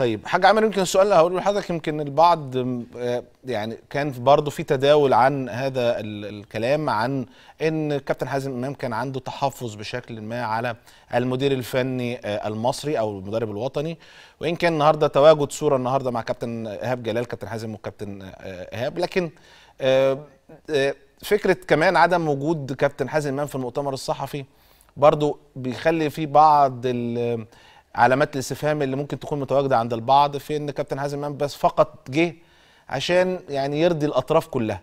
طيب حاج عامر يمكن السؤال اللي هقوله لحضرتك يمكن البعض م، آه، يعني كان برضه في تداول عن هذا ال- الكلام عن ان كابتن حازم امام كان عنده تحفظ بشكل ما على المدير الفني آه، المصري او المدرب الوطني وان كان النهارده تواجد صوره النهارده مع كابتن ايهاب جلال كابتن حازم وكابتن آه، ايهاب لكن آه، آه، فكره كمان عدم وجود كابتن حازم امام في المؤتمر الصحفي برضو بيخلي في بعض ال- علامات الاستفهام اللي ممكن تكون متواجده عند البعض في ان كابتن حازم امام بس فقط جه عشان يعني يرضي الاطراف كلها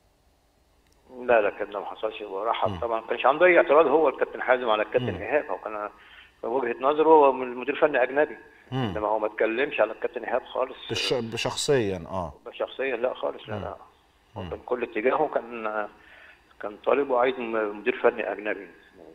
لا لا كده ما حصلش هو رحب طبعا ما كانش عنده اي اعتراض هو الكابتن حازم على الكابتن ايهاب هو كان في وجهه نظره هو من مدير فني اجنبي مم. انما هو ما اتكلمش على الكابتن ايهاب خالص بش- بشخصيا اه شخصيا لا خالص لا لا هو كان كل اتجاهه كان كان طالب وعايز م- مدير فني اجنبي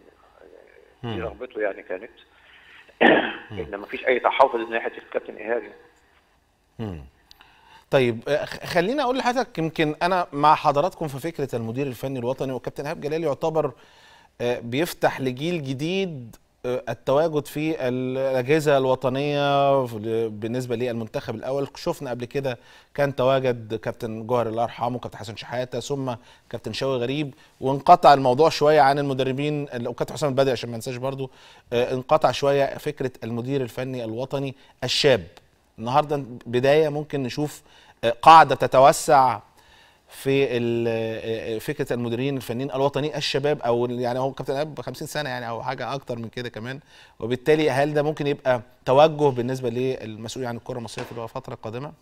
دي رغبته يعني كانت انما ما فيش اي تحفظ من ناحيه الكابتن ايهاب يعني. مم. طيب آه، خ- خليني اقول لحضرتك يمكن انا مع حضراتكم في فكره المدير الفني الوطني وكابتن ايهاب جلال يعتبر آه، بيفتح لجيل جديد آه، التواجد في الاجهزه الوطنيه في- بالنسبه للمنتخب الاول شفنا قبل كده كان تواجد كابتن جوهر الله يرحمه كابتن حسن شحاته ثم كابتن شوقي غريب وانقطع الموضوع شويه عن المدربين وكابتن حسام البدري عشان ما ننساش برضو آه، انقطع شويه فكره المدير الفني الوطني الشاب النهارده بدايه ممكن نشوف آه، قاعده تتوسع في ال- آه، فكره المديرين الفنيين الوطني الشباب او يعني هو كابتن ايهاب 50 سنه يعني او حاجه اكتر من كده كمان وبالتالي هل ده ممكن يبقى توجه بالنسبه للمسؤول عن الكره المصريه في الفتره القادمه؟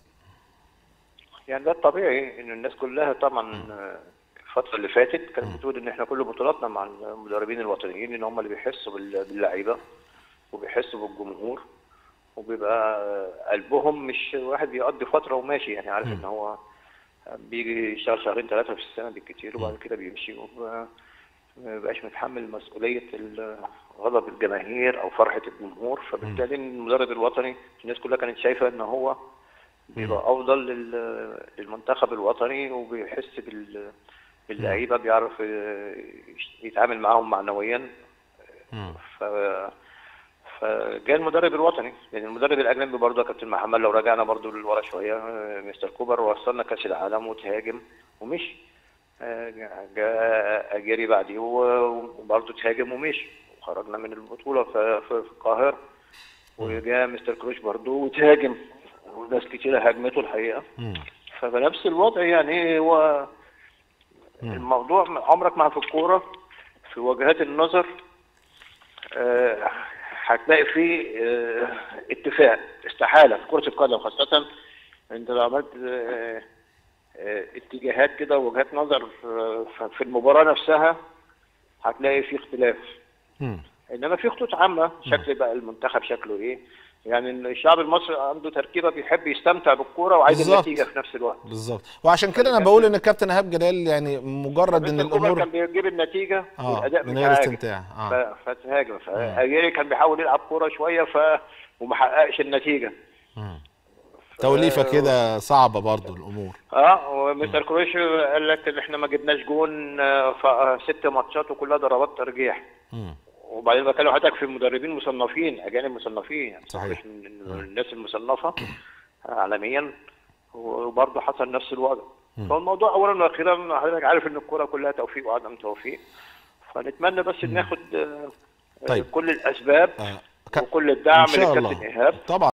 يعني ده الطبيعي ان الناس كلها طبعا آه، الفتره اللي فاتت كانت بتقول ان احنا كل بطولاتنا مع المدربين الوطنيين ان هم اللي بيحسوا بال- باللعيبه وبيحسوا بالجمهور وبيبقى آه، قلبهم مش واحد بيقضي فتره وماشي يعني عارف ان هو بيجي يشتغل شهرين ثلاثه في السنه بالكتير وبعد كده بيمشي وما بيبقاش متحمل مسؤوليه ال- غضب الجماهير او فرحه الجمهور فبالتالي المدرب الوطني الناس كلها كانت شايفه ان هو بيبقى افضل لل- للمنتخب الوطني وبيحس بال باللعيبه بيعرف آه، يتعامل معاهم معنويا ف فجاء المدرب الوطني يعني المدرب الاجنبي برضه يا كابتن محمد لو رجعنا برضه لورا شويه آه، مستر كوبر وصلنا كاس العالم وتهاجم ومشي آه، جاء اجيري بعديه و- وبرضه تهاجم ومشي وخرجنا من البطوله في في في القاهره وجاء مستر كروش برضه وتهاجم وناس كتيره هاجمته الحقيقه فبنفس الوضع يعني هو الموضوع عمرك ما في الكوره في وجهات النظر آه، هتلاقي فيه آه، اتفاق استحاله في كره القدم خاصه انت لو عملت آه، آه، اتجاهات كده ووجهات نظر آه، في المباراه نفسها هتلاقي فيه اختلاف مم. انما في خطوط عامه شكل بقى المنتخب شكله ايه يعني الشعب المصري عنده تركيبه بيحب يستمتع بالكوره وعايز بالظبط. النتيجه في نفس الوقت بالظبط وعشان كده انا بقول ان الكابتن ايهاب جلال يعني مجرد ان مستر كوبر الامور كان بيجيب النتيجه اه والاداء من غير بتاعك استمتاع اه ف- فتهاجم فاجيري كان بيحاول يلعب كوره شويه ف وما حققش النتيجه توليفه كده صعبه برضو الامور اه ومستر كروش قال لك ان احنا ما جبناش جون آه، ف- آه، ست ماتشات وكلها ضربات ترجيح مم. وبعدين بكلم حضرتك في مدربين مصنفين اجانب مصنفين يعني صحيح. مش من من الناس المصنفه عالميا وبرضه حصل نفس الوضع فالموضوع اولا واخيرا حضرتك عارف ان الكوره كلها توفيق وعدم توفيق فنتمنى بس ناخد آه، طيب. كل الاسباب آه. ك- وكل الدعم إن شاء للكابتن الله. ايهاب طبعا